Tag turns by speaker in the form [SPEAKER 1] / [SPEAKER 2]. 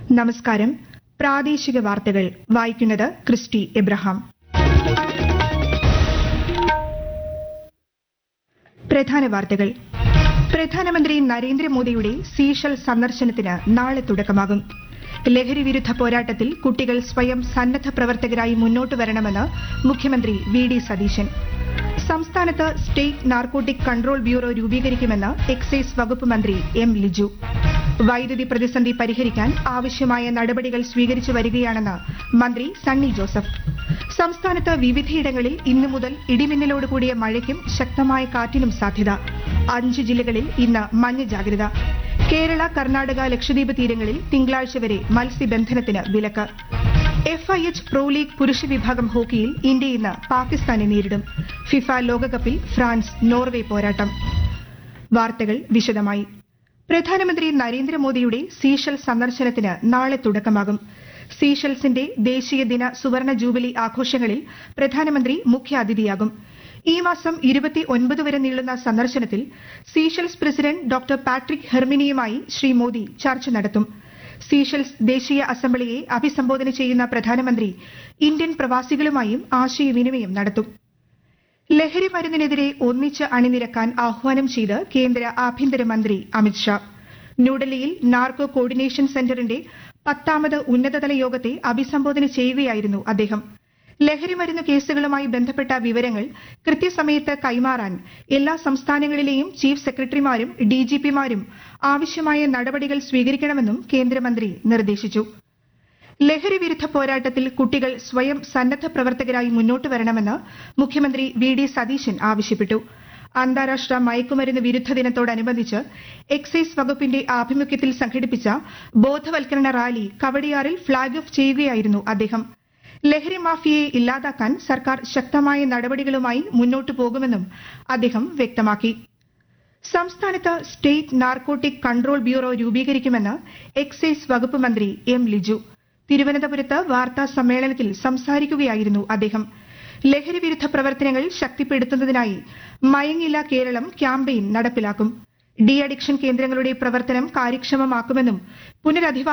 [SPEAKER 1] നമസ്കാരം പ്രാദേശിക വാർത്തകൾ വായിക്കുന്നത് ക്രിസ്റ്റി എബ്രഹാം പ്രധാന വാർത്തകൾ പ്രധാനമന്ത്രി നരേന്ദ്രമോദിയുടെ സീഷൽ സന്ദർശനത്തിന് നാളെ തുടക്കമാകും ലഹരി വിരുദ്ധ പോരാട്ടത്തിൽ കുട്ടികൾ സ്വയം സന്നദ്ധ പ്രവർത്തകരായി മുന്നോട്ട് വരണമെന്ന് മുഖ്യമന്ത്രി വി ഡി സതീശൻ സംസ്ഥാനത്ത് സ്റ്റേറ്റ് നാർക്കോട്ടിക് കൺട്രോൾ ബ്യൂറോ രൂപീകരിക്കുമെന്ന് എക്സൈസ് വകുപ്പ് മന്ത്രി എം ലിജു വൈദ്യുതി പ്രതിസന്ധി പരിഹരിക്കാൻ ആവശ്യമായ നടപടികൾ സ്വീകരിച്ചു വരികയാണെന്ന് മന്ത്രി സണ്ണി ജോസഫ് സംസ്ഥാനത്ത് വിവിധയിടങ്ങളിൽ ഇന്നു മുതൽ ഇടിമിന്നലോട് കൂടിയ മഴയ്ക്കും ശക്തമായ കാറ്റിനും സാധ്യത അഞ്ച് ജില്ലകളിൽ ഇന്ന് മഞ്ഞ ജാഗ്രത കേരള കർണാടക ലക്ഷദ്വീപ് തീരങ്ങളിൽ തിങ്കളാഴ്ച വരെ മത്സ്യബന്ധനത്തിന് വിലക്ക് F I H pro league പുരുഷ വിഭാഗം ഹോക്കിയിൽ ഇന്ത്യ ഇന്ന് പാകിസ്ഥാനെ നേരിടും ഫിഫ ലോകകപ്പിൽ ഫ്രാൻസ് നോർവേ പോരാട്ടം വാർത്തകൾ വിശദമായി പ്രധാനമന്ത്രി നരേന്ദ്രമോദിയുടെ സീഷൽ സന്ദർശനത്തിന് നാളെ തുടക്കമാകും സീഷൽസിന്റെ ദേശീയ ദിന സുവർണ ജൂബിലി ആഘോഷങ്ങളിൽ പ്രധാനമന്ത്രി മുഖ്യാതിഥിയാകും ഈ മാസം ഇരുപത്തി ഒൻപത് വരെ നീളുന്ന സന്ദർശനത്തിൽ സീഷൽസ് പ്രസിഡന്റ് ഡോക്ടർ പാട്രിക് ഹെർമിനിയുമായി ശ്രീ മോദി ചർച്ച നടത്തും സീഷൽസ് ദേശീയ അസംബ്ലിയെ അഭിസംബോധന ചെയ്യുന്ന പ്രധാനമന്ത്രി ഇന്ത്യൻ പ്രവാസികളുമായും ആശയവിനിമയം നടത്തും ലഹരി മരുന്നിനെതിരെ ഒന്നിച്ച് അണിനിരക്കാൻ ആഹ്വാനം ചെയ്ത് കേന്ദ്ര ആഭ്യന്തരമന്ത്രി അമിത്ഷാ ന്യൂഡൽഹിയിൽ നാർക്കോ കോർഡിനേഷൻ സെന്ററിന്റെ പത്താമത് ഉന്നതതല യോഗത്തെ അഭിസംബോധന ചെയ്യുകയായിരുന്നു അദ്ദേഹം ലഹരി മരുന്ന് കേസുകളുമായി ബന്ധപ്പെട്ട വിവരങ്ങൾ കൃത്യസമയത്ത് കൈമാറാൻ എല്ലാ സംസ്ഥാനങ്ങളിലെയും ചീഫ് സെക്രട്ടറിമാരും ഡിജിപിമാരും ആവശ്യമായ നടപടികൾ സ്വീകരിക്കണമെന്നും കേന്ദ്രമന്ത്രി നിർദ്ദേശിച്ചു ലഹരി വിരുദ്ധ പോരാട്ടത്തിൽ കുട്ടികൾ സ്വയം സന്നദ്ധ പ്രവർത്തകരായി മുന്നോട്ട് വരണമെന്ന് മുഖ്യമന്ത്രി വി ഡി സതീശൻ ആവശ്യപ്പെട്ടു അന്താരാഷ്ട്ര മയക്കുമരുന്ന് വിരുദ്ധ ദിനത്തോടനുബന്ധിച്ച് എക്സൈസ് വകുപ്പിന്റെ ആഭിമുഖ്യത്തിൽ സംഘടിപ്പിച്ച ബോധവൽക്കരണ റാലി കവടിയാറിൽ ഫ്ളാഗ് ഓഫ് ചെയ്യുകയായിരുന്നു അദ്ദേഹം ലഹരി മാഫിയയെ ഇല്ലാതാക്കാൻ സർക്കാർ ശക്തമായ നടപടികളുമായി മുന്നോട്ടു പോകുമെന്നും അദ്ദേഹം വ്യക്തമാക്കി സംസ്ഥാനത്ത് സ്റ്റേറ്റ് നാർക്കോട്ടിക് കൺട്രോൾ ബ്യൂറോ രൂപീകരിക്കുമെന്ന് എക്സൈസ് വകുപ്പ് മന്ത്രി എം ലിജു തിരുവനന്തപുരത്ത് വാർത്താ സമ്മേളനത്തിൽ സംസാരിക്കുകയായിരുന്നു അദ്ദേഹം ലഹരി വിരുദ്ധ പ്രവർത്തനങ്ങൾ ശക്തിപ്പെടുത്തുന്നതിനായി മയങ്ങില്ല കേരളം ക്യാമ്പയിൻ നടപ്പിലാക്കും ഡി അഡിക്ഷൻ കേന്ദ്രങ്ങളുടെ പ്രവർത്തനം കാര്യക്ഷമമാക്കുമെന്നും പുനരധിവാസ